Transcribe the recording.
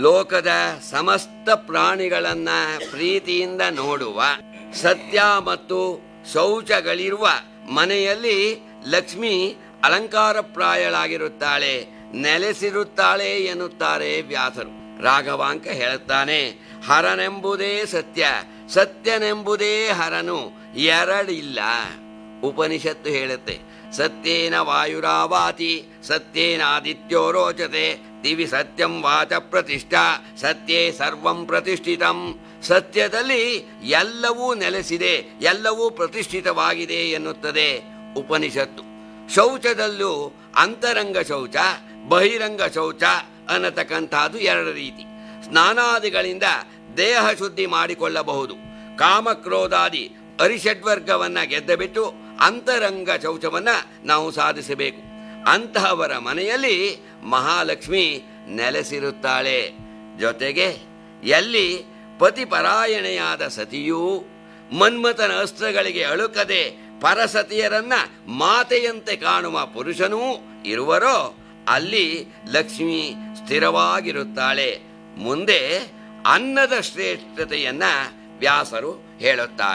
ಲೋಕದ ಸಮಸ್ತ ಪ್ರಾಣಿಗಳನ್ನ ಪ್ರೀತಿಯಿಂದ ನೋಡುವ ಸತ್ಯ ಮತ್ತು ಶೌಚಗಳಿರುವ ಮನೆಯಲ್ಲಿ ಲಕ್ಷ್ಮಿ ಅಲಂಕಾರಪ್ರಾಯಳಾಗಿರುತ್ತಾಳೆ ನೆಲೆಸಿರುತ್ತಾಳೆ ಎನ್ನುತ್ತಾರೆ ವ್ಯಾಸರು ರಾಘವಾಂಕ ಹೇಳುತ್ತಾನೆ ಹರನೆಂಬುದೇ ಸತ್ಯ ಸತ್ಯನೆಂಬುದೇ ಹರನು ಎರಡಿಲ್ಲ ಉಪನಿಷತ್ತು ಹೇಳುತ್ತೆ ಸತ್ಯೇನ ವಾಯುರಾವಾತಿ ಸತ್ಯೇನಾದಿತ್ಯೋ ರೋಚತೆ ದಿವಿ ಸತ್ಯಂ ವಾಚ ಪ್ರತಿಷ್ಠಾ ಸತ್ಯೇ ಸರ್ವಂ ಪ್ರತಿಷ್ಠಿತಂ ಸತ್ಯದಲ್ಲಿ ಎಲ್ಲವೂ ನೆಲೆಸಿದೆ ಎಲ್ಲವೂ ಪ್ರತಿಷ್ಠಿತವಾಗಿದೆ ಎನ್ನುತ್ತದೆ ಉಪನಿಷತ್ತು ಶೌಚದಲ್ಲೂ ಅಂತರಂಗ ಶೌಚ ಬಹಿರಂಗ ಶೌಚ ಅನ್ನತಕ್ಕಂತಹದ್ದು ಎರಡು ರೀತಿ ಸ್ನಾನಾದಿಗಳಿಂದ ದೇಹ ಶುದ್ಧಿ ಮಾಡಿಕೊಳ್ಳಬಹುದು ಕಾಮಕ್ರೋಧಾದಿ ಅರಿಷಡ್ವರ್ಗವನ್ನ ಗೆದ್ದಬಿಟ್ಟು ಅಂತರಂಗ ಶೌಚವನ್ನ ನಾವು ಸಾಧಿಸಬೇಕು ಅಂತಹವರ ಮನೆಯಲ್ಲಿ ಮಹಾಲಕ್ಷ್ಮಿ ನೆಲೆಸಿರುತ್ತಾಳೆ ಜೊತೆಗೆ ಎಲ್ಲಿ ಪತಿಪರಾಯಣೆಯಾದ ಸತಿಯೂ ಮನ್ಮಥನ ಅಸ್ತ್ರಗಳಿಗೆ ಅಳುಕದೆ ಪರಸತಿಯರನ್ನ ಮಾತೆಯಂತೆ ಕಾಣುವ ಪುರುಷನೂ ಇರುವರೋ ಅಲ್ಲಿ ಲಕ್ಷ್ಮಿ ಸ್ಥಿರವಾಗಿರುತ್ತಾಳೆ ಮುಂದೆ ಅನ್ನದ ಶ್ರೇಷ್ಠತೆಯನ್ನ ವ್ಯಾಸರು ಹೇಳುತ್ತಾರೆ